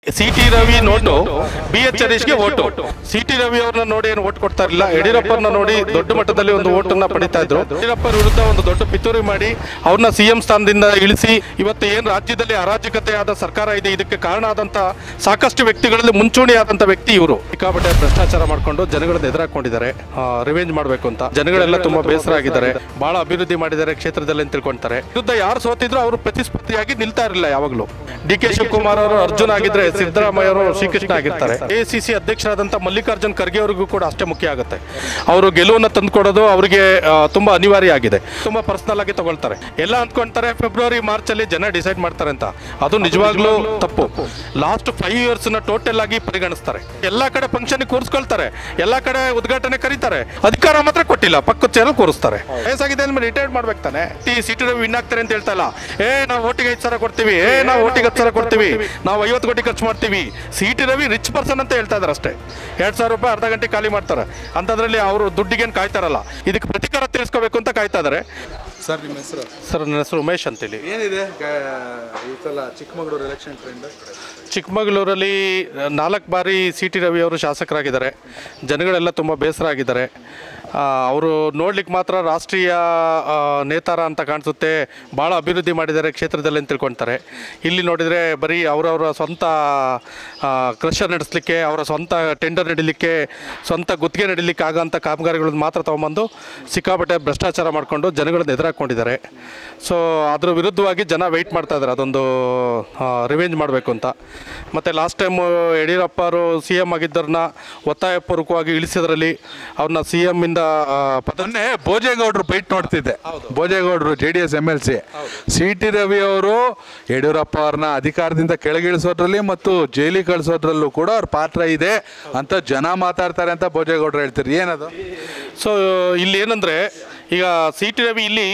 C T Ravi note B H ಹರೀಶ್ಗೆ vote C T Ravi ಅವ್ರನ್ನ ನೋಡಿ ಏನು ಓಟ್ ಕೊಡ್ತಾ ಇರಲಿಲ್ಲ ಯಡಿಯೂರಪ್ಪನ ನೋಡಿ ದೊಡ್ಡ ಮಟ್ಟದಲ್ಲಿ ಒಂದು ಓಟನ್ನ ಪಡಿತಾ ಇದ್ರು ಯಡಿಯೂರಪ್ಪ ವಿರುದ್ಧ ಒಂದು ದೊಡ್ಡ ಪಿತೂರಿ ಮಾಡಿ ಅವ್ರನ್ನ ಸಿಎಂ ಸ್ಥಾನದಿಂದ ಇಳಿಸಿ ಇವತ್ತು ಏನು ರಾಜ್ಯದಲ್ಲಿ ಅರಾಜಕತೆಯಾದ ಸರ್ಕಾರ ಇದೆ ಇದಕ್ಕೆ ಕಾರಣ ಆದಂತ ಸಾಕಷ್ಟು ವ್ಯಕ್ತಿಗಳಲ್ಲಿ ಮುಂಚೂಣಿಯಾದಂತ ವ್ಯಕ್ತಿ ಇವರು ಸಿಕ್ಕಾಪಟ್ಟೆ ಭ್ರಷ್ಟಾಚಾರ ಮಾಡ್ಕೊಂಡು ಜನಗಳನ್ನ ಎದುರಾಕೊಂಡಿದ್ದಾರೆ ರಿವೆಂಜ್ ಮಾಡಬೇಕು ಅಂತ ಜನಗಳೆಲ್ಲ ತುಂಬಾ ಬೇಸರ ಆಗಿದ್ದಾರೆ ಬಹಳ ಅಭಿವೃದ್ಧಿ ಮಾಡಿದ್ದಾರೆ ಕ್ಷೇತ್ರದಲ್ಲಿ ಅಂತ ತಿಳ್ಕೊಂತಾರೆ ವಿರುದ್ಧ ಯಾರು ಸೋತಿದ್ರು ಅವರು ಪ್ರತಿಸ್ಪರ್ಧಿಯಾಗಿ ನಿಲ್ತಾ ಇರಲಿಲ್ಲ ಯಾವಾಗಲೂ ಡಿ ಕೆ ಶಿವಕುಮಾರ್ ಅವರು ಅರ್ಜುನ್ ಆಗಿದ್ರೆ ಸಿದ್ದರಾಮಯ್ಯ ಅವರು ಶ್ರೀಕೃಷ್ಣ ಆಗಿರ್ತಾರೆ ಎಸಿಸಿ ಅಧ್ಯಕ್ಷರಾದಂಥ ಮಲ್ಲಿಕಾರ್ಜುನ್ ಖರ್ಗೆ ಅವರಿಗೂ ಕೂಡ ಅಷ್ಟೇ ಮುಖ್ಯ ಆಗುತ್ತೆ ಅವರು ಗೆಲುವನ್ನು ತಂದುಕೊಡೋದು ಅವರಿಗೆ ಆ, ತುಂಬಾ ಅನಿವಾರ್ಯ ಆಗಿದೆ ತುಂಬಾ ಪರ್ಸನಲ್ ಆಗಿ ತಗೊಳ್ತಾರೆ ಎಲ್ಲ ಅಂದ್ಕೊಂತಾರೆ ಫೆಬ್ರವರಿ ಮಾರ್ಚ್ ಅಲ್ಲಿ ಜನ ಡಿಸೈಡ್ ಮಾಡ್ತಾರೆ ಅಂತ ಅದು ನಿಜವಾಗ್ಲೂ ತಪ್ಪು ಲಾಸ್ಟ್ ಫೈವ್ ಇಯರ್ಸ್ ನ ಟೋಟಲ್ ಆಗಿ ಪರಿಗಣಿಸ್ತಾರೆ ಎಲ್ಲಾ ಕಡೆ ಫಂಕ್ಷನ್ ಕೂರಿಸ್ಕೊಳ್ತಾರೆ ಎಲ್ಲಾ ಕಡೆ ಉದ್ಘಾಟನೆ ಕರೀತಾರೆ ಅಧಿಕಾರ ಮಾತ್ರ ಕೊಟ್ಟಿಲ್ಲ ಪಕ್ಕದ ಚೇರಲ್ಲಿ ಕೂರಿಸ್ತಾರೆ ವಯಸ್ಸಾಗಿದೆ ಅಂದ್ಮೇಲೆ ರಿಟೈರ್ಡ್ ಮಾಡ್ಬೇಕು ತಾನೆ ಟಿ ಸಿಟಿ ರವಿ ವಿನ್ ಆಗ್ತಾರೆ ಅಂತ ಹೇಳ್ತಾ ಇಲ್ಲ ಏ ನಾವು ಓಟಿಗೆ ಐದು ಸಾವಿರ ಕೊಡ್ತೀವಿ ಏ ನಾವು ಓಟಿಗೆ ಹತ್ತು ಸಾವಿರ ಕೊಡ್ತೀವಿ ನಾವು ಐವತ್ತು ಕೋಟಿ ಖರ್ಚು ಮಾಡ್ತೀವಿ C T Ravi rich person ಅಂತ ಹೇಳ್ತಾ ಇದಾರೆ ಅಷ್ಟೇ ಎರಡು ಸಾವಿರ ರೂಪಾಯಿ ಅರ್ಧ ಗಂಟೆ ಖಾಲಿ ಮಾಡ್ತಾರೆ ಅಂಥದ್ರಲ್ಲಿ ಅವರು ದುಡ್ಡಿಗೇನು ಕಾಯ್ತಾರಲ್ಲ ಇದಕ್ಕೆ ಪ್ರತಿಕಾರ ತೀರಿಸ್ಕೋಬೇಕು ಅಂತ ಕಾಯ್ತಾ ಇದಾರೆ ಸರ್ ನಿಮ್ಮ ಹೆಸರು ಸರ್ ನನ್ನ ಹೆಸರು ಉಮೇಶ್ ಅಂತೇಳಿ ಏನಿದೆ ಗ- ಈ ಸಲ ಚಿಕ್ಕಮಗಳೂರು ಎಲೆಕ್ಷನ್ ಟ್ರೆಂಡ್ ಚಿಕ್ಕಮಗಳೂರಲ್ಲಿ ನಾಲ್ಕು ಬಾರಿ ಸಿ ಟಿ ರವಿ ಅವರು ಶಾಸಕರಾಗಿದ್ದಾರೆ ಜನಗಳೆಲ್ಲ ತುಂಬ ಬೇಸರ ಆಗಿದ್ದಾರೆ ಅವರು ನೋಡ್ಲಿಕ್ಕೆ ಮಾತ್ರ ರಾಷ್ಟ್ರೀಯ ಆ, ನೇತಾರ ಅಂತ ಕಾಣಿಸುತ್ತೆ ಭಾಳ ಅಭಿವೃದ್ಧಿ ಮಾಡಿದ್ದಾರೆ ಕ್ಷೇತ್ರದಲ್ಲಿ ಅಂತ ತಿಳ್ಕೊಳ್ತಾರೆ ಇಲ್ಲಿ ನೋಡಿದರೆ ಬರೀ ಅವರವರ ಸ್ವಂತ ಕ್ರಷರ್ ನಡೆಸಲಿಕ್ಕೆ ಅವರ ಸ್ವಂತ ಟೆಂಡರ್ ನಡೀಲಿಕ್ಕೆ ಸ್ವಂತ ಗುತ್ತಿಗೆ ನಡೀಲಿಕ್ಕೆ ಆಗೋಂಥ ಕಾಮಗಾರಿಗಳನ್ನ ಮಾತ್ರ ತೊಗೊಂಬಂದು ಸಿಕ್ಕಾಪಟ್ಟೆ ಭ್ರಷ್ಟಾಚಾರ ಮಾಡಿಕೊಂಡು ಜನಗಳನ್ನ ಎದುರಾಕೊಂಡಿದ್ದಾರೆ ಸೊ ಅದ್ರ ವಿರುದ್ಧವಾಗಿ ಜನ ವೆಯ್ಟ್ ಮಾಡ್ತಾ ಇದ್ದಾರೆ ಅದೊಂದು ರಿವೆಂಜ್ ಮಾಡಬೇಕು ಅಂತ ಮತ್ತು ಲಾಸ್ಟ್ ಟೈಮ್ ಯಡಿಯೂರಪ್ಪ ಅವರು ಸಿ ಎಮ್ ಆಗಿದ್ದರನ್ನ ಒತ್ತಾಯಪೂರ್ವಕವಾಗಿ ಇಳಿಸಿದ್ರಲ್ಲಿ ಅವ್ರನ್ನ ಸಿ ಎಮ್ಮಿಂದ ಪದ ಮೊನ್ನೆ ಭೋಜೇಗೌಡರು ಬೈಟ್ ನೋಡ್ತಿದ್ದೆ ಭೋಜೇಗೌಡರು J D S M L C C T Ravi ಅವರು ಯಡಿಯೂರಪ್ಪ ಅವ್ರನ್ನ ಅಧಿಕಾರದಿಂದ ಕೆಳಗಿಳಿಸೋದ್ರಲ್ಲಿ ಮತ್ತು ಜೈಲಿಗೆ ಕಳಿಸೋದ್ರಲ್ಲೂ ಕೂಡ ಅವ್ರ ಪಾತ್ರ ಇದೆ ಅಂತ ಜನ ಮಾತಾಡ್ತಾರೆ ಅಂತ ಭೋಜೇಗೌಡರು ಹೇಳ್ತೀರಿ ಏನದು ಸೊ ಇಲ್ಲಿ ಏನಂದರೆ ಈಗ ಸಿ ಟಿ ರವಿ ಇಲ್ಲಿ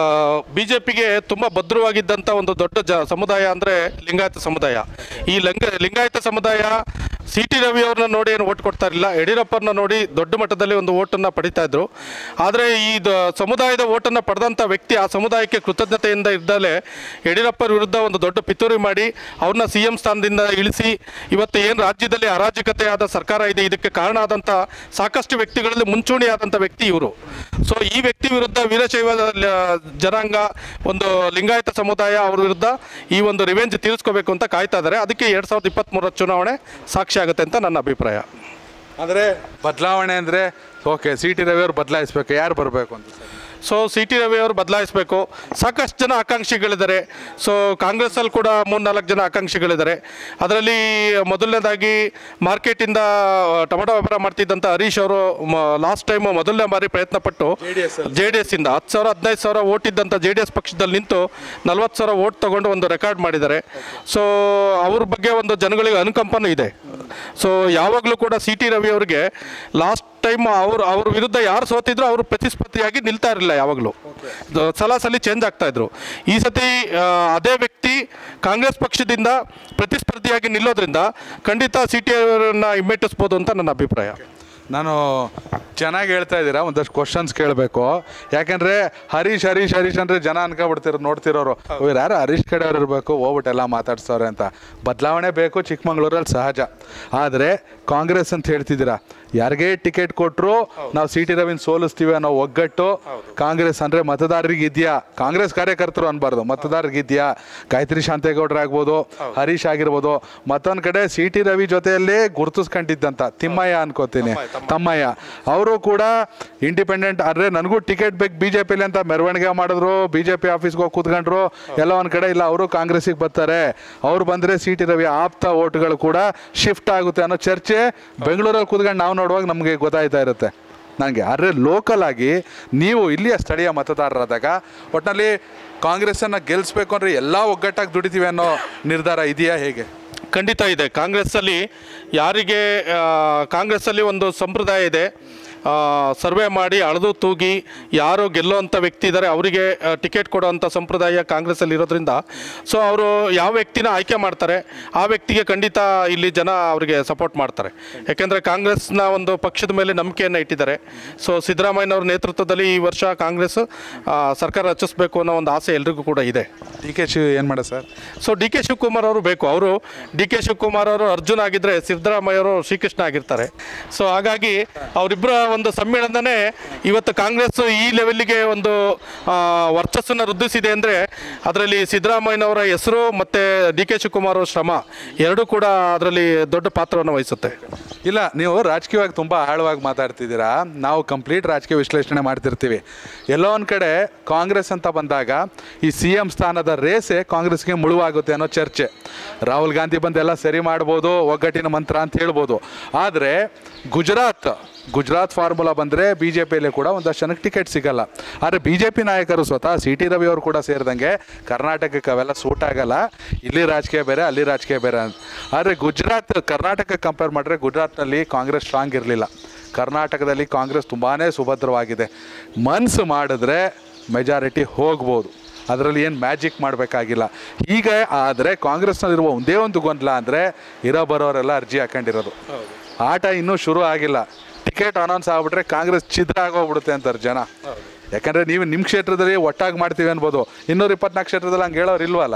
ಬಿ ಜೆ ಪಿಗೆ ತುಂಬ ಭದ್ರವಾಗಿದ್ದಂಥ ಒಂದು ದೊಡ್ಡ ಜ ಸಮುದಾಯ ಅಂದರೆ ಲಿಂಗಾಯತ ಸಮುದಾಯ ಈ ಲಿಂಗ ಲಿಂಗಾಯತ ಸಮುದಾಯ ಸಿ ಟಿ ರವಿ ಅವ್ರನ್ನ ನೋಡಿ ಏನು ಓಟ್ ಕೊಡ್ತಾ ಇರಲಿಲ್ಲ ಯಡಿಯೂರಪ್ಪನ ನೋಡಿ ದೊಡ್ಡ ಮಟ್ಟದಲ್ಲಿ ಒಂದು ಓಟನ್ನು ಪಡಿತಾ ಇದ್ರು ಆದರೆ ಈ ದ- ಸಮುದಾಯದ ಓಟನ್ನು ಪಡೆದಂಥ ವ್ಯಕ್ತಿ ಆ ಸಮುದಾಯಕ್ಕೆ ಕೃತಜ್ಞತೆಯಿಂದ ಇದ್ದಲೇ ಯಡಿಯೂರಪ್ಪರ ವಿರುದ್ಧ ಒಂದು ದೊಡ್ಡ ಪಿತೂರಿ ಮಾಡಿ ಅವ್ರನ್ನ ಸಿ ಎಂ ಸ್ಥಾನದಿಂದ ಇಳಿಸಿ ಇವತ್ತು ಏನು ರಾಜ್ಯದಲ್ಲಿ ಅರಾಜಕತೆಯಾದ ಸರ್ಕಾರ ಇದೆ ಇದಕ್ಕೆ ಕಾರಣ ಆದಂಥ ಸಾಕಷ್ಟು ವ್ಯಕ್ತಿಗಳಲ್ಲಿ ಮುಂಚೂಣಿಯಾದಂಥ ವ್ಯಕ್ತಿ ಇವರು ಸೊ ಈ ವ್ಯಕ್ತಿ ವಿರುದ್ಧ ವೀರಶೈವ ಲ- ಜನಾಂಗ ಒಂದು ಲಿಂಗಾಯತ ಸಮುದಾಯ ಅವ್ರ ವಿರುದ್ಧ ಈ ಒಂದು ರಿವೆಂಜ್ ತೀರಿಸ್ಕೋಬೇಕು ಅಂತ ಕಾಯ್ತಾ ಇದ್ದಾರೆ ಅದಕ್ಕೆ ಎರಡು ಸಾವಿರದ ಇಪ್ಪತ್ತ್ಮೂರರ ಚುನಾವಣೆ ಸಾಕ್ಷಿ ಆಗುತ್ತೆ ಅಂತ ನನ್ನ ಅಭಿಪ್ರಾಯ ಅಂದ್ರೆ ಬದಲಾವಣೆ ಅಂದ್ರೆ ಓಕೆ ಸಿ ಟಿ ರವಿ ಅವ್ರು ಬದಲಾಯಿಸ್ಬೇಕು ಯಾರು ಬರಬೇಕು ಅಂತ sir so C T Ravi ಅವರು ಬದಲಾಯಿಸಬೇಕು ಸಾಕಷ್ಟು ಜನ ಆಕಾಂಕ್ಷಿಗಳಿದ್ದಾರೆ ಸೊ ಕಾಂಗ್ರೆಸ್ಸಲ್ಲಿ ಕೂಡ ಮೂರ್ನಾಲ್ಕು ಜನ ಆಕಾಂಕ್ಷಿಗಳಿದ್ದಾರೆ ಅದರಲ್ಲಿ ಮೊದಲನೇದಾಗಿ ಮಾರ್ಕೆಟಿಂದ ಟೊಮೆಟೊ ವ್ಯಾಪಾರ ಮಾಡ್ತಿದ್ದಂಥ ಹರೀಶ್ ಅವರು ಲಾಸ್ಟ್ ಟೈಮ್ ಮೊದಲನೇ ಬಾರಿ ಪ್ರಯತ್ನ ಪಟ್ಟು ಜೆ ಡಿ ಎಸ್ ಇಂದ ಹತ್ತು ಸಾವಿರ ಹದಿನೈದು ಸಾವಿರ ಓಟ್ ಇದ್ದಂಥ ಜೆ ಡಿ ಎಸ್ ಪಕ್ಷದಲ್ಲಿ ನಿಂತು ನಲ್ವತ್ತು ಸಾವಿರ ಓಟ್ ತಗೊಂಡು ಒಂದು ರೆಕಾರ್ಡ್ ಮಾಡಿದ್ದಾರೆ ಸೊ ಅವ್ರ ಬಗ್ಗೆ ಒಂದು ಜನಗಳಿಗೆ ಅನುಕಂಪನೂ ಇದೆ ಸೊ ಯಾವಾಗಲೂ ಕೂಡ ಸಿ ಟಿ ರವಿ ಅವರಿಗೆ ಲಾಸ್ಟ್ ಟೈಮ್ ಅವ್ರು ಅವ್ರ ವಿರುದ್ಧ ಯಾರು ಸೋತಿದ್ರು ಅವರು ಪ್ರತಿಸ್ಪರ್ಧಿಯಾಗಿ ನಿಲ್ತಾ ಇರಲಿಲ್ಲ ಯಾವಾಗಲೂ ಸಲ ಸಲ ಚೇಂಜ್ ಆಗ್ತಾ ಇದ್ರು ಈ ಸತಿ ಆ, ಅದೇ ವ್ಯಕ್ತಿ ಕಾಂಗ್ರೆಸ್ ಪಕ್ಷದಿಂದ ಪ್ರತಿಸ್ಪರ್ಧಿಯಾಗಿ ನಿಲ್ಲೋದ್ರಿಂದ ಖಂಡಿತ ಸಿ ಟಿ ಅವರನ್ನ ಹಿಮ್ಮೆಟ್ಟಿಸ್ಬೋದು ಅಂತ ನನ್ನ ಅಭಿಪ್ರಾಯ ನಾನು ಚೆನ್ನಾಗಿ ಹೇಳ್ತಾ ಇದ್ದೀರಾ ಒಂದಷ್ಟು ಕ್ವಶನ್ಸ್ ಕೇಳಬೇಕು ಯಾಕಂದ್ರೆ ಹರೀಶ್ ಹರೀಶ್ ಹರೀಶ್ ಅಂದ್ರೆ ಜನ ಅನ್ಕೊಬಿಡ್ತಿರೋ ನೋಡ್ತಿರೋರು ಇವ್ರು ಯಾರು ಹರೀಶ್ ಕಡೆ ಅವ್ರು ಇರಬೇಕು ಹೋಗ್ಬಿಟ್ಟು ಎಲ್ಲ ಮಾತಾಡ್ಸವ್ರೆ ಅಂತ ಬದಲಾವಣೆ ಬೇಕು ಚಿಕ್ಕಮಂಗ್ಳೂರಲ್ಲಿ ಸಹಜ ಆದರೆ ಕಾಂಗ್ರೆಸ್ ಅಂತ ಹೇಳ್ತಿದ್ದೀರಾ ಯಾರಿಗೇ ಟಿಕೆಟ್ ಕೊಟ್ಟರು ನಾವು ಸಿ ಟಿ ರವಿನ ಸೋಲಿಸ್ತೀವಿ ಅನ್ನೋ ಒಗ್ಗಟ್ಟು ಕಾಂಗ್ರೆಸ್ ಅಂದ್ರೆ ಮತದಾರರಿಗೆ ಇದೆಯಾ ಕಾಂಗ್ರೆಸ್ ಕಾರ್ಯಕರ್ತರು ಅನ್ಬಾರ್ದು ಮತದಾರರಿಗೆ ಇದೆಯಾ ಗಾಯತ್ರಿ ಶಾಂತೇಗೌಡರು ಆಗ್ಬೋದು ಹರೀಶ್ ಆಗಿರ್ಬೋದು ಮತ್ತೊಂದ್ ಕಡೆ ಸಿ ಟಿ ರವಿ ಜೊತೆಯಲ್ಲೇ ಗುರುತಿಸ್ಕೊಂಡಿದ್ದಂತ ತಿಮ್ಮಯ್ಯ ಅನ್ಕೋತೀನಿ ತಮ್ಮಯ್ಯ ಅವರು ಕೂಡ ಇಂಡಿಪೆಂಡೆಂಟ್ ಅಂದ್ರೆ ನನಗೂ ಟಿಕೆಟ್ ಬೇಕು ಬಿಜೆಪಿಲಿ ಅಂತ ಮೆರವಣಿಗೆ ಮಾಡಿದ್ರು ಬಿಜೆಪಿ ಆಫೀಸ್ಗೆ ಹೋಗಿ ಕೂತ್ಕೊಂಡ್ರು ಎಲ್ಲ ಒಂದ್ ಕಡೆ ಇಲ್ಲ ಅವರು ಕಾಂಗ್ರೆಸ್ಸಿಗೆ ಬರ್ತಾರೆ ಅವ್ರು ಬಂದ್ರೆ ಸಿ ಟಿ ರವಿ ಆಪ್ತ ಓಟ್ಗಳು ಕೂಡ ಶಿಫ್ಟ್ ಆಗುತ್ತೆ ಅನ್ನೋ ಚರ್ಚೆ ಬೆಂಗಳೂರಲ್ಲಿ ಕೂತ್ಕೊಂಡು ನಾವು ನೋಡುವಾಗ ನಮಗೆ ಗೊತ್ತಾಯ್ತಾ ಇರುತ್ತೆ ನನಗೆ ಆದರೆ ಲೋಕಲ್ ಆಗಿ ನೀವು ಇಲ್ಲಿಯ ಸ್ಥಳೀಯ ಮತದಾರರಾದಾಗ ಒಟ್ಟಿನಲ್ಲಿ ಕಾಂಗ್ರೆಸ್ಸನ್ನು ಗೆಲ್ಲಿಸ್ಬೇಕು ಅಂದರೆ ಎಲ್ಲ ಒಗ್ಗಟ್ಟಾಗಿ ದುಡಿತೀವಿ ಅನ್ನೋ ನಿರ್ಧಾರ ಇದೆಯಾ ಹೇಗೆ ಖಂಡಿತ ಇದೆ ಕಾಂಗ್ರೆಸ್ಸಲ್ಲಿ ಯಾರಿಗೆ ಆ, ಕಾಂಗ್ರೆಸ್ಸಲ್ಲಿ ಒಂದು ಸಂಪ್ರದಾಯ ಇದೆ ಸರ್ವೆ ಮಾಡಿ ಅಳೆದು ತೂಗಿ ಯಾರು ಗೆಲ್ಲುವಂಥ ವ್ಯಕ್ತಿ ಇದ್ದಾರೆ ಅವರಿಗೆ ಟಿಕೆಟ್ ಕೊಡುವಂಥ ಸಂಪ್ರದಾಯ ಕಾಂಗ್ರೆಸ್ಸಲ್ಲಿ ಇರೋದ್ರಿಂದ ಸೊ ಅವರು ಯಾವ ವ್ಯಕ್ತಿನ ಆಯ್ಕೆ ಮಾಡ್ತಾರೆ ಆ ವ್ಯಕ್ತಿಗೆ ಖಂಡಿತ ಇಲ್ಲಿ ಜನ ಅವರಿಗೆ ಸಪೋರ್ಟ್ ಮಾಡ್ತಾರೆ ಯಾಕೆಂದರೆ ಕಾಂಗ್ರೆಸ್ನ ಒಂದು ಪಕ್ಷದ ಮೇಲೆ ನಂಬಿಕೆಯನ್ನು ಇಟ್ಟಿದ್ದಾರೆ ಸೊ ಸಿದ್ದರಾಮಯ್ಯನವ್ರ ನೇತೃತ್ವದಲ್ಲಿ ಈ ವರ್ಷ ಕಾಂಗ್ರೆಸ್ ಆ, ಸರ್ಕಾರ ರಚಿಸಬೇಕು ಅನ್ನೋ ಒಂದು ಆಸೆ ಎಲ್ರಿಗೂ ಕೂಡ ಇದೆ ಡಿ ಕೆ ಶಿವ್ ಏನು ಮಾಡ sir so D K Shivakumar ಅವರು ಬೇಕು ಅವರು ಡಿ ಕೆ ಶಿವಕುಮಾರ್ ಅವರು ಅರ್ಜುನ್ ಆಗಿದ್ರೆ ಸಿದ್ದರಾಮಯ್ಯ ಅವರು ಶ್ರೀಕೃಷ್ಣ ಆಗಿರ್ತಾರೆ ಸೊ ಹಾಗಾಗಿ ಅವರಿಬ್ಬರ ಒಂದು ಸಮ್ಮೇಳನನೇ ಇವತ್ತು ಕಾಂಗ್ರೆಸ್ ಈ ಲೆವೆಲ್ಗೆ ಒಂದು ಆ, ವರ್ಚಸ್ಸನ್ನು ವೃದ್ಧಿಸಿದೆ ಅಂದರೆ ಅದರಲ್ಲಿ ಸಿದ್ದರಾಮಯ್ಯನವರ ಹೆಸರು ಮತ್ತು ಡಿ ಕೆ ಶಿವಕುಮಾರ್ ಅವರ ಶ್ರಮ ಎರಡೂ ಕೂಡ ಅದರಲ್ಲಿ ದೊಡ್ಡ ಪಾತ್ರವನ್ನು ವಹಿಸುತ್ತೆ ಇಲ್ಲ ನೀವು ರಾಜಕೀಯವಾಗಿ ತುಂಬ ಆಳವಾಗಿ ಮಾತಾಡ್ತಿದ್ದೀರಾ ನಾವು ಕಂಪ್ಲೀಟ್ ರಾಜಕೀಯ ವಿಶ್ಲೇಷಣೆ ಮಾಡ್ತಿರ್ತೀವಿ ಎಲ್ಲೋ ಒಂದು ಕಡೆ ಕಾಂಗ್ರೆಸ್ ಅಂತ ಬಂದಾಗ ಈ ಸಿ ಎಂ ಸ್ಥಾನದ ರೇಸೆ ಕಾಂಗ್ರೆಸ್ಗೆ ಮುಳುವಾಗುತ್ತೆ ಅನ್ನೋ ಚರ್ಚೆ ರಾಹುಲ್ ಗಾಂಧಿ ಬಂದೆಲ್ಲ ಸರಿ ಮಾಡ್ಬೋದು ಒಗ್ಗಟ್ಟಿನ ಮಂತ್ರ ಅಂತ ಹೇಳ್ಬೋದು ಆದರೆ ಗುಜರಾತ್ ಗುಜರಾತ್ ಫಾರ್ಮುಲಾ ಬಂದರೆ ಬಿ ಜೆ ಪಿಯಲ್ಲಿ ಕೂಡ ಒಂದಷ್ಟು ಜನಕ್ಕೆ ಟಿಕೆಟ್ ಸಿಗಲ್ಲ ಆದರೆ ಬಿ ಜೆ ಪಿ ನಾಯಕರು ಸ್ವತಃ ಸಿ ಟಿ ರವಿ ಅವರು ಕೂಡ ಸೇರಿದಂಗೆ ಕರ್ನಾಟಕಕ್ಕೆ ಅವೆಲ್ಲ ಸೂಟ್ ಆಗಲ್ಲ ಇಲ್ಲಿ ರಾಜಕೀಯ ಬೇರೆ ಅಲ್ಲಿ ರಾಜಕೀಯ ಬೇರೆ ಅಂತ ಆದರೆ ಗುಜರಾತ್ ಕರ್ನಾಟಕ ಕಂಪೇರ್ ಮಾಡಿದ್ರೆ ಗುಜರಾತ್ನಲ್ಲಿ ಕಾಂಗ್ರೆಸ್ ಸ್ಟ್ರಾಂಗ್ ಇರಲಿಲ್ಲ ಕರ್ನಾಟಕದಲ್ಲಿ ಕಾಂಗ್ರೆಸ್ ತುಂಬಾ ಸುಭದ್ರವಾಗಿದೆ ಮನ್ಸು ಮಾಡಿದ್ರೆ ಮೆಜಾರಿಟಿ ಹೋಗ್ಬೋದು ಅದರಲ್ಲಿ ಏನು ಮ್ಯಾಜಿಕ್ ಮಾಡಬೇಕಾಗಿಲ್ಲ ಈಗ ಆದರೆ ಕಾಂಗ್ರೆಸ್ನಲ್ಲಿರುವ ಒಂದೇ ಒಂದು ಗೊಂದಲ ಅಂದರೆ ಇರೋ ಬರೋರೆಲ್ಲ ಅರ್ಜಿ ಹಾಕೊಂಡಿರೋದು ಆಟ ಇನ್ನೂ ಶುರು ಆಗಿಲ್ಲ ಟಿಕೆಟ್ ಅನೌನ್ಸ್ ಆಗ್ಬಿಟ್ರೆ ಕಾಂಗ್ರೆಸ್ ಛಿದ್ರ ಆಗೋಗ್ಬಿಡುತ್ತೆ ಅಂತಾರೆ ಜನ ಯಾಕಂದರೆ ನೀವು ನಿಮ್ಮ ಕ್ಷೇತ್ರದಲ್ಲಿ ಒಟ್ಟಾಗಿ ಮಾಡ್ತೀವಿ ಅನ್ಬೋದು ಇನ್ನೂರ ಇಪ್ಪತ್ನಾಲ್ಕು ಕ್ಷೇತ್ರದಲ್ಲಿ ಹಂಗೆ ಹೇಳೋರು ಇಲ್ವಲ್ಲ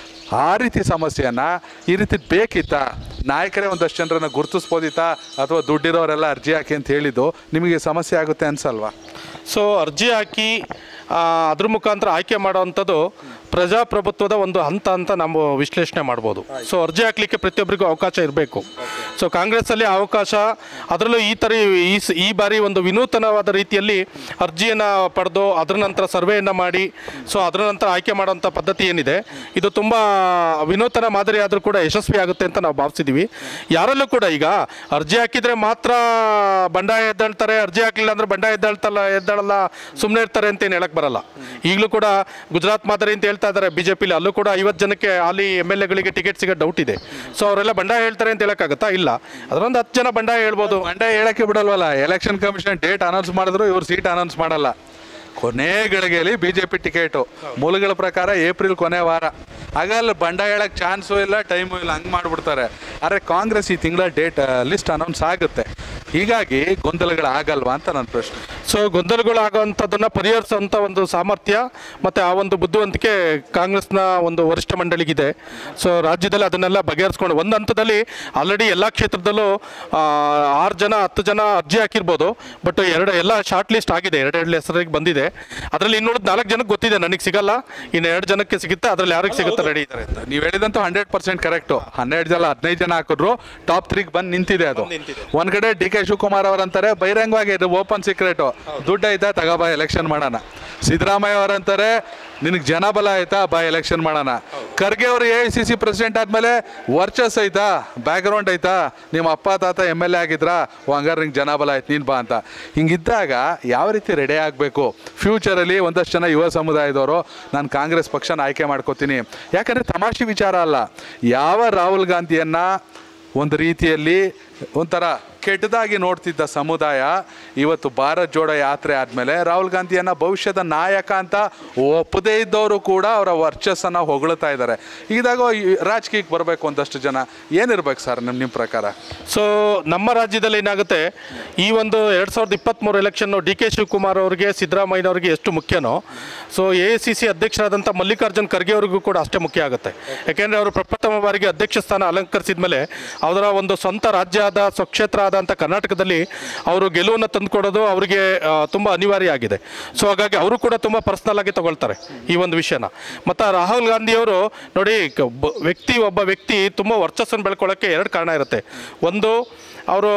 ಆ ರೀತಿ ಸಮಸ್ಯೆಯನ್ನು ಈ ರೀತಿ ಬೇಕಿತ್ತಾ ನಾಯಕರೇ ಒಂದಷ್ಟು ಜನರನ್ನ ಗುರುತಿಸ್ಬೋದಿತ್ತಾ ಅಥವಾ ದುಡ್ಡಿರೋರೆಲ್ಲ ಅರ್ಜಿ ಹಾಕಿ ಅಂತ ಹೇಳಿದ್ದು ನಿಮಗೆ ಸಮಸ್ಯೆ ಆಗುತ್ತೆ ಅನ್ಸಲ್ವಾ ಸೊ ಅರ್ಜಿ ಹಾಕಿ ಆ, ಅದ್ರ ಮುಖಾಂತರ ಆಯ್ಕೆ ಮಾಡೋವಂಥದ್ದು ಪ್ರಜಾಪ್ರಭುತ್ವದ ಒಂದು ಹಂತ ಅಂತ ನಾವು ವಿಶ್ಲೇಷಣೆ ಮಾಡ್ಬೋದು ಸೊ ಅರ್ಜಿ ಹಾಕ್ಲಿಕ್ಕೆ ಪ್ರತಿಯೊಬ್ಬರಿಗೂ ಅವಕಾಶ ಇರಬೇಕು ಸೊ ಕಾಂಗ್ರೆಸ್ಸಲ್ಲಿ ಅವಕಾಶ ಅದರಲ್ಲೂ ಈ ಥರ ಈ ಸ- ಈ ಬಾರಿ ಒಂದು ವಿನೂತನವಾದ ರೀತಿಯಲ್ಲಿ ಅರ್ಜಿಯನ್ನು ಪಡೆದು ಅದರ ನಂತರ ಸರ್ವೆಯನ್ನು ಮಾಡಿ ಸೊ ಅದರ ನಂತರ ಆಯ್ಕೆ ಮಾಡೋಂಥ ಪದ್ಧತಿ ಏನಿದೆ ಇದು ತುಂಬ ವಿನೂತನ ಮಾದರಿ ಆದರೂ ಕೂಡ ಯಶಸ್ವಿ ಆಗುತ್ತೆ ಅಂತ ನಾವು ಭಾವಿಸಿದ್ದೀವಿ ಯಾರಲ್ಲೂ ಕೂಡ ಈಗ ಅರ್ಜಿ ಹಾಕಿದರೆ ಮಾತ್ರ ಬಂಡಾಯ ಎದ್ದೇಳ್ತಾರೆ ಅರ್ಜಿ ಹಾಕಲಿಲ್ಲ ಅಂದ್ರೆ ಬಂಡಾಯ ಎದ್ದೇಳ್ತಲ್ಲ ಎದ್ದೇಳಲ್ಲ ಸುಮ್ಮನೆ ಇರ್ತಾರೆ ಅಂತ ಏನು ಹೇಳಕ್ ಬರಲ್ಲ ಈಗಲೂ ಕೂಡ ಗುಜರಾತ್ ಮಾದರಿ ಅಂತ ಹೇಳ್ತಾ ಇದ್ದಾರೆ ಬಿಜೆಪಿಲಿ ಅಲ್ಲೂ ಕೂಡ ಐವತ್ತು ಜನಕ್ಕೆ ಅಲ್ಲಿ ಎಮ್ ಎಲ್ ಎಗಳಿಗೆ ಟಿಕೆಟ್ ಸಿಗೋ ಡೌಟ್ ಇದೆ ಸೊ ಅವರೆಲ್ಲ ಬಂಡಾಯ ಹೇಳ್ತಾರೆ ಅಂತ ಹೇಳಕ್ಕಾಗತ್ತಾ ಇಲ್ಲ ಅದರೊಂದು ಹತ್ತು ಜನ ಬಂಡಾಯ ಹೇಳ್ಬೋದು ಮಂಡ್ಯ ಹೇಳಕ್ಕೆ ಬಿಡಲ್ವಲ್ಲ ಎಲೆಕ್ಷನ್ ಕಮಿಷನ್ ಡೇಟ್ ಅನೌನ್ಸ್ ಮಾಡಿದ್ರು ಇವ್ರು ಸೀಟ್ ಅನೌನ್ಸ್ ಮಾಡಲ್ಲ ಕೊನೆ ಗಳಿಗೆಯಲ್ಲಿ ಬಿ ಜೆ ಪಿ ಟಿಕೆಟು ಮೂಲಗಳ ಪ್ರಕಾರ ಏಪ್ರಿಲ್ ಕೊನೆ ವಾರ ಆಗ ಅಲ್ಲಿ ಬಂಡ ಹೇಳಕ್ಕೆ ಚಾನ್ಸು ಇಲ್ಲ ಟೈಮು ಇಲ್ಲ ಹಂಗೆ ಮಾಡಿಬಿಡ್ತಾರೆ ಆದರೆ ಕಾಂಗ್ರೆಸ್ ಈ ತಿಂಗಳ ಡೇಟ್ ಲಿಸ್ಟ್ ಅನೌನ್ಸ್ ಆಗುತ್ತೆ ಹೀಗಾಗಿ ಗೊಂದಲಗಳು ಆಗಲ್ವಾ ಅಂತ ನನ್ನ ಪ್ರಶ್ನೆ ಸೊ ಗೊಂದಲಗಳಾಗುವಂಥದ್ದನ್ನ ಪರಿಹರಿಸುವಂಥ ಒಂದು ಸಾಮರ್ಥ್ಯ ಮತ್ತು ಆ ಒಂದು ಬುದ್ಧಿವಂತಿಕೆ ಕಾಂಗ್ರೆಸ್ನ ಒಂದು ವರಿಷ್ಠ ಮಂಡಳಿಗಿದೆ ಸೊ ರಾಜ್ಯದಲ್ಲಿ ಅದನ್ನೆಲ್ಲ ಬಗೆಹರಿಸ್ಕೊಂಡು ಒಂದು ಹಂತದಲ್ಲಿ ಆಲ್ರೆಡಿ ಎಲ್ಲ ಕ್ಷೇತ್ರದಲ್ಲೂ ಆ, ಆರು ಜನ ಹತ್ತು ಜನ ಅರ್ಜಿ ಹಾಕಿರ್ಬೋದು ಬಟ್ ಎರಡು ಎಲ್ಲ ಶಾರ್ಟ್ ಲಿಸ್ಟ್ ಆಗಿದೆ ಎರಡೆರಡು ಹೆಸರಿಗೆ ಬಂದಿದೆ ಅದರಲ್ಲಿ ಇನ್ನುಳಿದ ನಾಲ್ಕು ಜನಕ್ಕೆ ಗೊತ್ತಿದೆ ನನಗೆ ಸಿಗಲ್ಲ ಇನ್ನು ಎರಡು ಜನಕ್ಕೆ ಸಿಗುತ್ತೆ ಅದರಲ್ಲಿ ಯಾರಿಗೆ ಸಿಗುತ್ತೆ ರೆಡಿ ಇದ್ದಾರೆ ಅಂತ ನೀವು ಹೇಳಿದಂತೂ ಹಂಡ್ರೆಡ್ ಪರ್ಸೆಂಟ್ ಕರೆಕ್ಟು ಹನ್ನೆರಡು ಜನ ಹದಿನೈದು ಜನ ಹಾಕಿದ್ರು ಟಾಪ್ ತ್ರೀಗೆ ಬಂದು ನಿಂತಿದೆ ಅದು ಒಂದ್ ಕಡೆ ಡಿ ಕೆ ಶಿವಕುಮಾರ್ ಅವರಂತಾರೆ ಬಹಿರಂಗವಾಗಿ ಇದು ಓಪನ್ ಸೀಕ್ರೆಟ್ ದುಡ್ಡು ಐತಾ ತಗೋಬಾ ಎಲೆಕ್ಷನ್ ಮಾಡೋಣ ಸಿದ್ದರಾಮಯ್ಯ ಅವರಂತಾರೆ ನಿನಗೆ ಜನ ಬಲ ಆಯ್ತಾ ಬಾ ಎಲೆಕ್ಷನ್ ಮಾಡೋಣ ಖರ್ಗೆ ಅವರು A I C C president ಆದಮೇಲೆ ವರ್ಚಸ್ ಐತಾ ಬ್ಯಾಕ್ಗ್ರೌಂಡ್ ಐತಾ ನಿಮ್ಮ ಅಪ್ಪ ತಾತ ಎಮ್ ಎಲ್ ಎ ಆಗಿದ್ರಾ ಓ ಹಂಗಾರೆ ನಿಂಗೆ ಜನ ಬಲ ಆಯ್ತು ನೀನು ಬಾ ಅಂತ ಹಿಂಗಿದ್ದಾಗ ಯಾವ ರೀತಿ ರೆಡಿ ಆಗಬೇಕು ಫ್ಯೂಚರಲ್ಲಿ ಒಂದಷ್ಟು ಜನ ಯುವ ಸಮುದಾಯದವರು ನಾನು ಕಾಂಗ್ರೆಸ್ ಪಕ್ಷನ ಆಯ್ಕೆ ಮಾಡ್ಕೋತೀನಿ ಯಾಕಂದರೆ ತಮಾಷೆ ವಿಚಾರ ಅಲ್ಲ ಯಾವ ರಾಹುಲ್ ಗಾಂಧಿಯನ್ನ ಒಂದು ರೀತಿಯಲ್ಲಿ ಒಂಥರ ಕೆಟ್ಟದಾಗಿ ನೋಡ್ತಿದ್ದ ಸಮುದಾಯ ಇವತ್ತು ಭಾರತ್ ಜೋಡೋ ಯಾತ್ರೆ ಆದಮೇಲೆ ರಾಹುಲ್ ಗಾಂಧಿಯನ್ನ ಭವಿಷ್ಯದ ನಾಯಕ ಅಂತ ಒಪ್ಪದೇ ಇದ್ದವರು ಕೂಡ ಅವರ ವರ್ಚಸ್ಸನ್ನು ಹೊಗಳ್ತಾ ಇದ್ದಾರೆ ಇದಾಗ ಈ ರಾಜಕೀಯಕ್ಕೆ ಬರಬೇಕು ಒಂದಷ್ಟು ಜನ ಏನಿರ್ಬೇಕು ಸರ್ ನಿಮ್ಮ ನಿಮ್ಮ ಪ್ರಕಾರ ಸೊ ನಮ್ಮ ರಾಜ್ಯದಲ್ಲಿ ಏನಾಗುತ್ತೆ ಈ ಒಂದು ಎರಡು ಸಾವಿರದ ಇಪ್ಪತ್ತ್ಮೂರು ಎಲೆಕ್ಷನ್ನು ಡಿ ಕೆ ಶಿವಕುಮಾರ್ ಅವರಿಗೆ ಸಿದ್ದರಾಮಯ್ಯನವರಿಗೆ ಎಷ್ಟು ಮುಖ್ಯನೋ so A I C C ಅಧ್ಯಕ್ಷರಾದಂಥ ಮಲ್ಲಿಕಾರ್ಜುನ್ ಖರ್ಗೆ ಅವರಿಗೂ ಕೂಡ ಅಷ್ಟೇ ಮುಖ್ಯ ಆಗುತ್ತೆ ಯಾಕೆಂದರೆ ಅವರು ಪ್ರಪ್ರಥಮ ಬಾರಿಗೆ ಅಧ್ಯಕ್ಷ ಸ್ಥಾನ ಅಲಂಕರಿಸಿದ ಮೇಲೆ ಅವರ ಒಂದು ಸ್ವಂತ ರಾಜ್ಯ ಆದ ಸ್ವಕ್ಷೇತ್ರ ಆದಂಥ ಕರ್ನಾಟಕದಲ್ಲಿ ಅವರು ಗೆಲುವನ್ನು ತಂದುಕೊಡೋದು ಅವರಿಗೆ ತುಂಬ ಅನಿವಾರ್ಯ ಆಗಿದೆ ಸೊ ಹಾಗಾಗಿ ಅವರು ಕೂಡ ತುಂಬ ಪರ್ಸ್ನಲ್ ಆಗಿ ತಗೊಳ್ತಾರೆ ಈ ಒಂದು ವಿಷಯನ ಮತ್ತು ರಾಹುಲ್ ಗಾಂಧಿಯವರು ನೋಡಿ ಕ- ಒಬ್ಬ ವ್ಯಕ್ತಿ ಒಬ್ಬ ವ್ಯಕ್ತಿ ತುಂಬ ವರ್ಚಸ್ಸನ್ನು ಬೆಳ್ಕೊಳ್ಳೋಕ್ಕೆ ಎರಡು ಕಾರಣ ಇರುತ್ತೆ ಒಂದು ಅವರು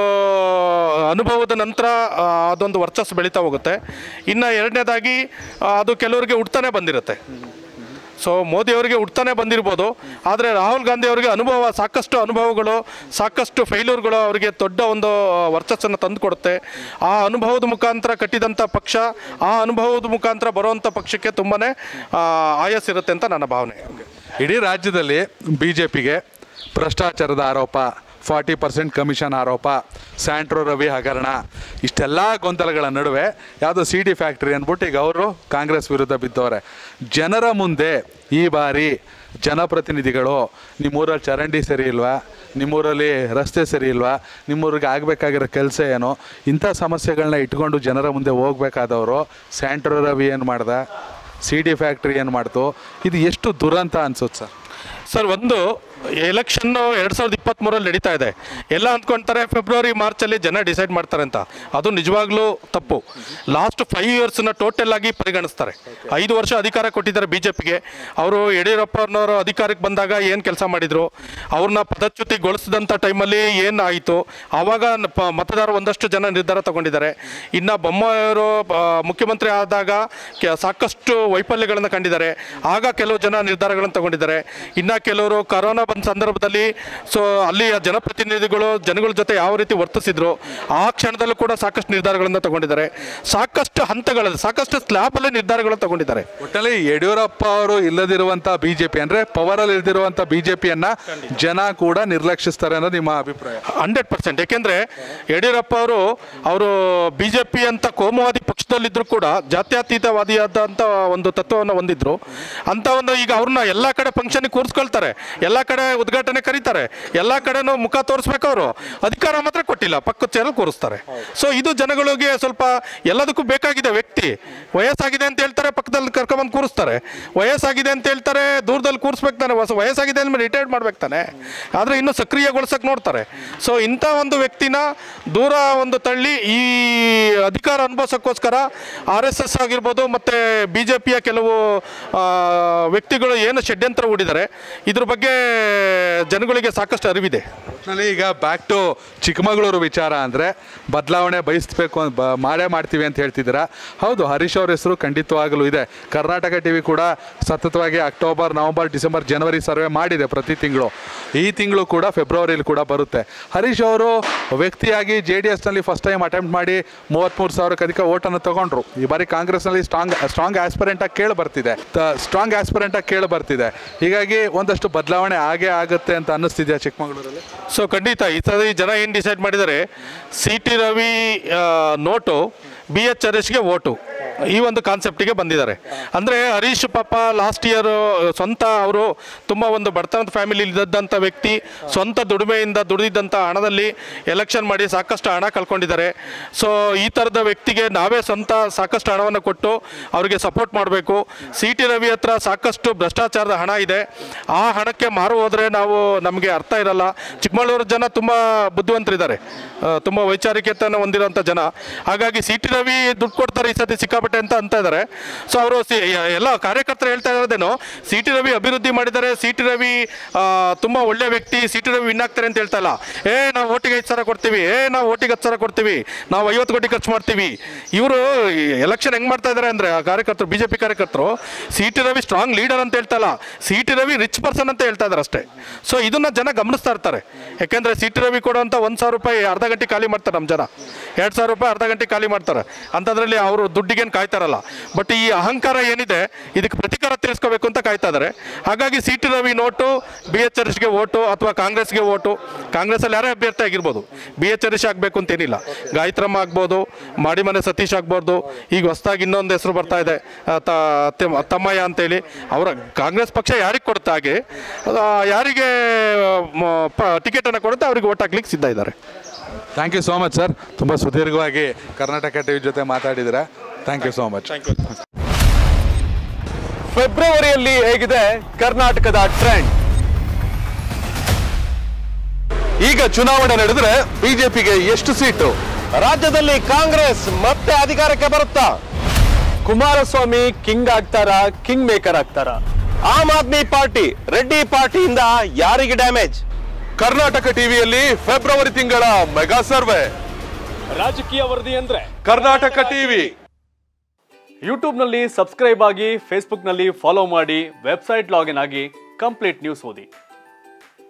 ಅನುಭವದ ನಂತರ ಆ, ಅದೊಂದು ವರ್ಚಸ್ಸು ಬೆಳೀತಾ ಹೋಗುತ್ತೆ ಇನ್ನು ಎರಡನೇದಾಗಿ ಆ, ಅದು ಕೆಲವರಿಗೆ ಹುಡ್ತಾನೆ ಬಂದಿರುತ್ತೆ ಸೊ ಮೋದಿಯವರಿಗೆ ಹುಡ್ತಾನೆ ಬಂದಿರ್ಬೋದು ಆದರೆ ರಾಹುಲ್ ಗಾಂಧಿ ಅವರಿಗೆ ಅನುಭವ ಸಾಕಷ್ಟು ಅನುಭವಗಳು ಸಾಕಷ್ಟು ಫೇಲ್ಯೂರ್ಗಳು ಅವರಿಗೆ ದೊಡ್ಡ ಒಂದು ವರ್ಚಸ್ಸನ್ನು ತಂದುಕೊಡುತ್ತೆ ಆ ಅನುಭವದ ಮುಖಾಂತರ ಕಟ್ಟಿದಂಥ ಪಕ್ಷ ಆ ಅನುಭವದ ಮುಖಾಂತರ ಬರುವಂಥ ಪಕ್ಷಕ್ಕೆ ತುಂಬಾ ಆಯಸ್ಸಿರುತ್ತೆ ಅಂತ ನನ್ನ ಭಾವನೆ ಇಡೀ ರಾಜ್ಯದಲ್ಲಿ ಬಿ ಜೆ ಪಿಗೆ ಭ್ರಷ್ಟಾಚಾರದ ಆರೋಪ ಫಾರ್ಟಿ ಪರ್ಸೆಂಟ್ ಕಮಿಷನ್ ಆರೋಪ ಸ್ಯಾಂಟ್ರೋ ರವಿ ಹಗರಣ ಇಷ್ಟೆಲ್ಲ ಗೊಂದಲಗಳ ನಡುವೆ ಯಾವುದೋ ಸಿ ಡಿ ಫ್ಯಾಕ್ಟ್ರಿ ಅಂದ್ಬಿಟ್ಟು ಈಗ ಅವರು ಕಾಂಗ್ರೆಸ್ ವಿರುದ್ಧ ಬಿದ್ದವ್ರೆ ಜನರ ಮುಂದೆ ಈ ಬಾರಿ ಜನಪ್ರತಿನಿಧಿಗಳು ನಿಮ್ಮೂರಲ್ಲಿ ಚರಂಡಿ ಸರಿ ಇಲ್ವಾ ನಿಮ್ಮೂರಲ್ಲಿ ರಸ್ತೆ ಸರಿ ಇಲ್ವಾ ನಿಮ್ಮೂರಿಗೆ ಆಗಬೇಕಾಗಿರೋ ಕೆಲಸ ಏನು ಇಂಥ ಸಮಸ್ಯೆಗಳನ್ನ ಇಟ್ಕೊಂಡು ಜನರ ಮುಂದೆ ಹೋಗ್ಬೇಕಾದವರು ಸ್ಯಾಂಟ್ರೋ ರವಿ ಏನು ಮಾಡ್ದ ಸಿ ಡಿ ಫ್ಯಾಕ್ಟ್ರಿ ಏನು ಮಾಡ್ತು ಇದು ಎಷ್ಟು ದುರಂತ ಅನ್ಸುತ್ತೆ ಸರ್ ಸರ್ ಒಂದು ಎಲೆಕ್ಷನ್ ಎರಡ್ ಸಾವಿರದ ಇಪ್ಪತ್ತ್ಮೂರಲ್ಲಿ ನಡೀತಾ ಇದೆ ಎಲ್ಲ ಅಂದ್ಕೊಂತಾರೆ ಫೆಬ್ರವರಿ ಮಾರ್ಚಲ್ಲಿ ಜನ ಡಿಸೈಡ್ ಮಾಡ್ತಾರೆ ಅಂತ ಅದು ನಿಜವಾಗ್ಲೂ ತಪ್ಪು ಲಾಸ್ಟ್ ಫೈವ್ ಇಯರ್ಸ್ನ ಟೋಟಲ್ ಆಗಿ ಪರಿಗಣಿಸ್ತಾರೆ ಐದು ವರ್ಷ ಅಧಿಕಾರ ಕೊಟ್ಟಿದ್ದಾರೆ ಬಿ ಜೆ ಪಿಗೆ ಅವರು ಯಡಿಯೂರಪ್ಪನವರು ಅಧಿಕಾರಕ್ಕೆ ಬಂದಾಗ ಏನು ಕೆಲಸ ಮಾಡಿದ್ರು ಅವ್ರನ್ನ ಪದಚ್ಯುತಿಗೊಳಿಸಿದಂಥ ಟೈಮಲ್ಲಿ ಏನು ಆಯಿತು ಆವಾಗ ನ- ಪ- ಮತದಾರರು ಒಂದಷ್ಟು ಜನ ನಿರ್ಧಾರ ತಗೊಂಡಿದ್ದಾರೆ ಇನ್ನು ಬೊಮ್ಮಾಯಿಯವರು ಆ, ಮುಖ್ಯಮಂತ್ರಿ ಆದಾಗ ಕೆ- ಸಾಕಷ್ಟು ವೈಫಲ್ಯಗಳನ್ನು ಕಂಡಿದ್ದಾರೆ ಆಗ ಕೆಲವು ಜನ ನಿರ್ಧಾರಗಳನ್ನು ತಗೊಂಡಿದ್ದಾರೆ ಇನ್ನು ಕೆಲವರು ಕರೋನಾ ಬಂದ ಸಂದರ್ಭದಲ್ಲಿ ಸೊ ಅಲ್ಲಿಯ ಜನಪ್ರತಿನಿಧಿಗಳು ಜನಗಳ ಜೊತೆ ಯಾವ ರೀತಿ ವರ್ತಿಸಿದ್ರು ಆ ಕ್ಷಣದಲ್ಲೂ ಕೂಡ ಸಾಕಷ್ಟು ನಿರ್ಧಾರಗಳನ್ನು ತಗೊಂಡಿದ್ದಾರೆ ಸಾಕಷ್ಟು ಹಂತಗಳಲ್ಲಿ ಸಾಕಷ್ಟು ಸ್ಲ್ಯಾಬಲ್ಲಿ ನಿರ್ಧಾರಗಳನ್ನು ತಗೊಂಡಿದ್ದಾರೆ ಒಟ್ಟಲ್ಲಿ ಯಡಿಯೂರಪ್ಪ ಅವರು ಇಲ್ಲದಿರುವಂತ ಬಿಜೆಪಿ ಅಂದ್ರೆ ಪವರ್ ಅಲ್ಲಿ ಇಲ್ದಿರುವಂತ ಬಿಜೆಪಿಯನ್ನ ಜನ ಕೂಡ ನಿರ್ಲಕ್ಷಿಸ್ತಾರೆ ಅನ್ನೋದು ನಿಮ್ಮ ಅಭಿಪ್ರಾಯ ಹಂಡ್ರೆಡ್ ಪರ್ಸೆಂಟ್ ಯಾಕೆಂದ್ರೆ ಯಡಿಯೂರಪ್ಪ ಅವರು ಅವರು ಬಿ ಜೆ ಪಿ ಅಂತ ಕೋಮುವಾದಿ ಪಕ್ಷದಲ್ಲಿದ್ದರೂ ಕೂಡ ಜಾತ್ಯತೀತವಾದಿಯಾದಂಥ ಒಂದು ತತ್ವವನ್ನು ಹೊಂದಿದ್ರು ಅಂತ ಒಂದು ಈಗ ಅವ್ರನ್ನ ಎಲ್ಲ ಕಡೆ ಫಂಕ್ಷನ್ಗೆ ಕೂರಿಸ್ಕೊಳ್ತಾರೆ ಎಲ್ಲ ಕಡೆ ಉದ್ಘಾಟನೆ ಕರೀತಾರೆ ಎಲ್ಲ ಕಡೆನೂ ಮುಖ ತೋರಿಸ್ಬೇಕು ಅವರು ಅಧಿಕಾರ ಮಾತ್ರ ಕೊಟ್ಟಿಲ್ಲ ಪಕ್ಕದ ಚೇರಲ್ಲಿ ಕೂರಿಸ್ತಾರೆ ಸೊ ಇದು ಜನಗಳಿಗೆ ಸ್ವಲ್ಪ ಎಲ್ಲದಕ್ಕೂ ಬೇಕಾಗಿದೆ ವ್ಯಕ್ತಿ ವಯಸ್ಸಾಗಿದೆ ಅಂತ ಹೇಳ್ತಾರೆ ಪಕ್ಕದಲ್ಲಿ ಕರ್ಕೊಂಬಂದು ಕೂರಿಸ್ತಾರೆ ವಯಸ್ಸಾಗಿದೆ ಅಂತ ಹೇಳ್ತಾರೆ ದೂರದಲ್ಲಿ ಕೂರಿಸ್ಬೇಕು ತಾನೆ ಹೊಸ ವಯಸ್ಸಾಗಿದೆ ಅಂದ್ಮೇಲೆ ರಿಟೈರ್ಡ್ ಮಾಡ್ಬೇಕು ತಾನೆ ಆದರೆ ಇನ್ನೂ ಸಕ್ರಿಯಗೊಳಿಸಕ್ಕೆ ನೋಡ್ತಾರೆ ಸೊ ಇಂಥ ಒಂದು ವ್ಯಕ್ತಿನ ದೂರ ಒಂದು ತಳ್ಳಿ ಈ ಅಧಿಕಾರ ಅನುಭವಿಸೋಕ್ಕೋಸ್ಕರ ಆರ್ ಎಸ್ ಎಸ್ ಆಗಿರ್ಬೋದು ಮತ್ತು ಬಿ ಜೆ ಪಿಯ ಕೆಲವು ಆ, ವ್ಯಕ್ತಿಗಳು ಏನು ಷಡ್ಯಂತ್ರ ಹೂಡಿದ್ದಾರೆ ಇದ್ರ ಬಗ್ಗೆ ಜನಗಳಿಗೆ ಸಾಕಷ್ಟು ಅರಿವಿದೆ ಒಟ್ನಲ್ಲಿ ಈಗ ಬ್ಯಾಕ್ ಟು ಚಿಕ್ಕಮಗಳೂರು ವಿಚಾರ ಅಂದರೆ ಬದಲಾವಣೆ ಬಯಸ್ಬೇಕು ಅಂತ ಬ- ಮಾಡೇ ಮಾಡ್ತೀವಿ ಅಂತ ಹೇಳ್ತಿದ್ದೀರಾ ಹೌದು ಹರೀಶ್ ಅವ್ರ ಹೆಸರು ಖಂಡಿತವಾಗಲೂ ಇದೆ ಕರ್ನಾಟಕ ಟಿ ವಿ ಕೂಡ ಸತತವಾಗಿ ಅಕ್ಟೋಬರ್ ನವಂಬರ್ ಡಿಸೆಂಬರ್ ಜನವರಿ ಸರ್ವೆ ಮಾಡಿದೆ ಪ್ರತಿ ತಿಂಗಳು ಈ ತಿಂಗಳು ಕೂಡ ಫೆಬ್ರವರಿಲಿ ಕೂಡ ಬರುತ್ತೆ ಹರೀಶ್ ಅವರು ವ್ಯಕ್ತಿಯಾಗಿ ಜೆ ಡಿ ಎಸ್ನಲ್ಲಿ ಫಸ್ಟ್ ಟೈಮ್ ಅಟೆಂಪ್ಟ್ ಮಾಡಿ ಮೂವತ್ತ್ಮೂರು ಸಾವಿರಕ್ಕೆ ಅಧಿಕ ಓಟನ್ನು ತಗೊಂಡ್ರು ಈ ಬಾರಿ ಕಾಂಗ್ರೆಸ್ನಲ್ಲಿ ಸ್ಟ್ರಾಂಗ್ ಸ್ಟ್ರಾಂಗ್ ಆಸ್ಪಿರೆಂಟ್ ಆಗಿ ಕೇಳಿ ಬರ್ತಿದೆ ಸ್ಟ್ರಾಂಗ್ ಆಸ್ಪಿರೆಂಟ್ ಆಗಿ ಕೇಳಿ ಬರ್ತಿದೆ ಹೀಗಾಗಿ ಒಂದಷ್ಟು ಬದಲಾವಣೆ ಆಗೇ ಆಗುತ್ತೆ ಅಂತ ಅನ್ನಿಸ್ತಿದ್ಯಾ ಚಿಕ್ಕಮಗಳೂರಲ್ಲಿ ಸೊ ಖಂಡಿತ ಈ ಸರಿ ಜನ ಏನು ಡಿಸೈಡ್ ಮಾಡಿದ್ದಾರೆ ಸಿ ಟಿ ರವಿ ಆ, ನೋಟು ಬಿ ಎಚ್ ಹರೀಶ್ಗೆ ಓಟು ಈ ಒಂದು ಕಾನ್ಸೆಪ್ಟಿಗೆ ಬಂದಿದ್ದಾರೆ ಅಂದರೆ ಹರೀಶ್ ಪಾಪ ಲಾಸ್ಟ್ ಇಯರ್ ಸ್ವಂತ ಅವರು ತುಂಬ ಒಂದು ಬಡತನದ ಫ್ಯಾಮಿಲಿ ಇದ್ದಂಥ ವ್ಯಕ್ತಿ ಸ್ವಂತ ದುಡಿಮೆಯಿಂದ ದುಡಿದಿದ್ದಂಥ ಹಣದಲ್ಲಿ ಎಲೆಕ್ಷನ್ ಮಾಡಿ ಸಾಕಷ್ಟು ಹಣ ಕಳ್ಕೊಂಡಿದ್ದಾರೆ ಸೊ ಈ ಥರದ ವ್ಯಕ್ತಿಗೆ ನಾವೇ ಸ್ವಂತ ಸಾಕಷ್ಟು ಹಣವನ್ನು ಕೊಟ್ಟು ಅವರಿಗೆ ಸಪೋರ್ಟ್ ಮಾಡಬೇಕು ಸಿ ಟಿ ರವಿ ಹತ್ರ ಸಾಕಷ್ಟು ಭ್ರಷ್ಟಾಚಾರದ ಹಣ ಇದೆ ಆ ಹಣಕ್ಕೆ ಮಾರು ಹೋದರೆ ನಾವು ನಮಗೆ ಅರ್ಥ ಇರಲ್ಲ ಚಿಕ್ಕಮಗಳೂರು ಜನ ತುಂಬ ಬುದ್ಧಿವಂತರಿದ್ದಾರೆ ತುಂಬ ವೈಚಾರಿಕತೆಯನ್ನು ಹೊಂದಿರುವಂಥ ಜನ ಹಾಗಾಗಿ ಸಿ ಟಿ ರವಿ ದುಡ್ಡು ಕೊಡ್ತಾರೆ ಈ ಸತಿ ಸಿಕ್ಕಾಪಟ್ಟೆ ಅಂತ ಅಂತ ಇದ್ದಾರೆ ಸೊ ಅವರು ಸಿ ಎಲ್ಲ ಕಾರ್ಯಕರ್ತರು ಹೇಳ್ತಾ ಇರೋದೇನು ಸಿ ಟಿ ರವಿ ಅಭಿವೃದ್ಧಿ ಮಾಡಿದ್ದಾರೆ ಸಿ ಟಿ ರವಿ ಆ, ತುಂಬ ಒಳ್ಳೆ ವ್ಯಕ್ತಿ ಸಿ ಟಿ ರವಿ ವಿನ್ ಆಗ್ತಾರೆ ಅಂತ ಹೇಳ್ತಾ ಇಲ್ಲ ಏ ನಾವು ಓಟಿಗೆ ಐದು ಸಾವಿರ ಕೊಡ್ತೀವಿ ಏ ನಾವು ಓಟಿಗೆ ಹತ್ತು ಸಾವಿರ ಕೊಡ್ತೀವಿ ನಾವು ಐವತ್ತು ಕೋಟಿ ಖರ್ಚು ಮಾಡ್ತೀವಿ ಇವರು ಎಲೆಕ್ಷನ್ ಹೆಂಗ್ ಮಾಡ್ತಾ ಇದ್ದಾರೆ ಅಂದ್ರೆ ಆ ಕಾರ್ಯಕರ್ತರು ಬಿಜೆಪಿ ಕಾರ್ಯಕರ್ತರು C T Ravi strong leader ಅಂತ ಹೇಳ್ತಾ ಇಲ್ಲ C T Ravi rich person ಅಂತ ಹೇಳ್ತಾ ಇದ್ದಾರೆ ಅಷ್ಟೇ ಸೊ ಇದನ್ನ ಜನ ಗಮನಿಸ್ತಾ ಇರ್ತಾರೆ ಯಾಕೆಂದ್ರೆ ಸಿ ಟಿ ರವಿ ಕೊಡುವಂತ ಒಂದು ಸಾವಿರ ರೂಪಾಯಿ ಅರ್ಧ ಗಂಟೆ ಖಾಲಿ ಮಾಡ್ತಾರೆ ನಮ್ಮ ಜನ ಎರಡು ಸಾವಿರ ರೂಪಾಯಿ ಅರ್ಧ ಗಂಟೆ ಖಾಲಿ ಮಾಡ್ತಾರೆ ಅಂಥದ್ರಲ್ಲಿ ಅವರು ದುಡ್ಡಿಗೇನು ಕಾಯ್ತಾರಲ್ಲ ಬಟ್ ಈ ಅಹಂಕಾರ ಏನಿದೆ ಇದಕ್ಕೆ ಪ್ರತಿಕಾರ ತೀರಿಸ್ಕೋಬೇಕು ಅಂತ ಕಾಯ್ತಾ ಇದ್ದಾರೆ ಹಾಗಾಗಿ C T Ravi note B H ಹರೀಶ್ಗೆ ಓಟು ಅಥವಾ ಕಾಂಗ್ರೆಸ್ಗೆ ಓಟು ಕಾಂಗ್ರೆಸ್ಸಲ್ಲಿ ಯಾರೇ ಅಭ್ಯರ್ಥಿ ಆಗಿರ್ಬೋದು ಬಿ ಎಚ್ ಹರೀಶ್ ಆಗಬೇಕು ಅಂತೇನಿಲ್ಲ ಗಾಯತ್ರಮ್ಮ ಆಗ್ಬೋದು ಮಾಡಿಮನೆ ಸತೀಶ್ ಆಗ್ಬೋದು ಈಗ ಹೊಸದಾಗಿ ಇನ್ನೊಂದು ಹೆಸರು ಬರ್ತಾ ಇದೆ ಆ, ತ- ತೆ- ತಮ್ಮಯ್ಯ ಅಂತೇಳಿ ಅವರ ಕಾಂಗ್ರೆಸ್ ಪಕ್ಷ ಯಾರಿಗೆ ಕೊಡುತ್ತೆ ಹಾಗೆ ಆ, ಯಾರಿಗೆ ಟಿಕೆಟನ್ನು ಕೊಡುತ್ತೆ ಅವ್ರಿಗೆ ಓಟ್ ಹಾಕ್ಲಿಕ್ಕೆ ಸಿದ್ಧ ಇದ್ದಾರೆ thank you so much sir ತುಂಬ ಸುದೀರ್ಘವಾಗಿ ಕರ್ನಾಟಕ ಟಿವಿ ಜೊತೆ ಮಾತಾಡಿದ್ದೀರಾ ಥ್ಯಾಂಕ್ ಯು ಸೋ ಮಚ್ ಫೆಬ್ರವರಿಯಲ್ಲಿ ಹೇಗಿದೆ ಕರ್ನಾಟಕದ ಟ್ರೆಂಡ್ ಈಗ ಚುನಾವಣೆ ನಡೆದ್ರೆ ಬಿಜೆಪಿಗೆ ಎಷ್ಟು ಸೀಟು ರಾಜ್ಯದಲ್ಲಿ ಕಾಂಗ್ರೆಸ್ ಮತ್ತೆ ಅಧಿಕಾರಕ್ಕೆ ಬರುತ್ತಾ ಕುಮಾರಸ್ವಾಮಿ ಕಿಂಗ್ ಆಗ್ತಾರ ಕಿಂಗ್ ಮೇಕರ್ ಆಗ್ತಾರ ಆಮ್ ಆದ್ಮಿ ಪಾರ್ಟಿ ರೆಡ್ಡಿ ಪಾರ್ಟಿಯಿಂದ ಯಾರಿಗೆ ಡ್ಯಾಮೇಜ್ ಕರ್ನಾಟಕ ಟಿವಿಯಲ್ಲಿ ಫೆಬ್ರವರಿ ತಿಂಗಳ ಮೆಗಾ ಸರ್ವೆ ರಾಜಕೀಯ ವರದಿ ಅಂದ್ರೆ ಕರ್ನಾಟಕ ಟಿವಿ ಯೂಟ್ಯೂಬ್ನಲ್ಲಿ ಸಬ್ಸ್ಕ್ರೈಬ್ ಆಗಿ ಫೇಸ್ಬುಕ್ನಲ್ಲಿ ಫಾಲೋ ಮಾಡಿ ವೆಬ್ಸೈಟ್ ಲಾಗಿನ್ ಆಗಿ ಕಂಪ್ಲೀಟ್ ನ್ಯೂಸ್ ಓದಿ